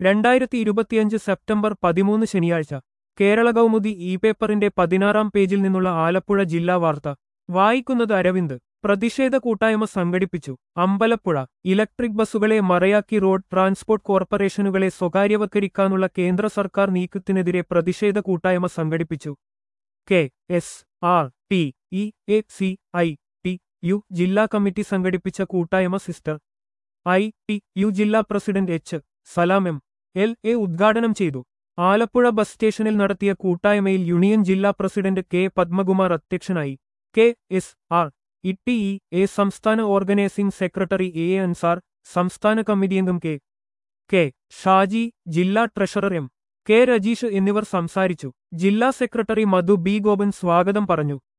രണ്ടായിരത്തി ഇരുപത്തിയഞ്ച് സെപ്റ്റംബർ പതിമൂന്ന് ശനിയാഴ്ച കേരള കൗമുദി ഇ പേപ്പറിന്റെ പതിനാറാം പേജിൽ നിന്നുള്ള ആലപ്പുഴ ജില്ലാ വാർത്ത വായിക്കുന്നത് അരവിന്ദ് പ്രതിഷേധ കൂട്ടായ്മ സംഘടിപ്പിച്ചു അമ്പലപ്പുഴ ഇലക്ട്രിക് ബസ്സുകളെ മറയാക്കി റോഡ് ട്രാൻസ്പോർട്ട് കോർപ്പറേഷനുകളെ സ്വകാര്യവൽക്കരിക്കാനുള്ള കേന്ദ്ര സർക്കാർ നീക്കത്തിനെതിരെ പ്രതിഷേധ കൂട്ടായ്മ സംഘടിപ്പിച്ചു K S R T E A C I T U ജില്ലാ കമ്മിറ്റി സംഘടിപ്പിച്ച കൂട്ടായ്മ സിസ്റ്റർ ഐ ടി യു ജില്ലാ president H Salam M L A ഉദ്ഘാടനം ചെയ്തു ആലപ്പുഴ ബസ് സ്റ്റേഷനിൽ നടത്തിയ കൂട്ടായ്മയിൽ യൂണിയൻ ജില്ലാ പ്രസിഡന്റ് കെ പത്മകുമാർ അധ്യക്ഷനായി K S R E A സംസ്ഥാന ഓർഗനൈസിംഗ് സെക്രട്ടറി എ അൻസാർ സംസ്ഥാന കമ്മിറ്റി അംഗം കെ കെ ഷാജി ജില്ലാ ട്രഷറർ എം കെ രജീഷ് എന്നിവർ സംസാരിച്ചു ജില്ലാ സെക്രട്ടറി മധു ബി ഗോപൻ സ്വാഗതം പറഞ്ഞു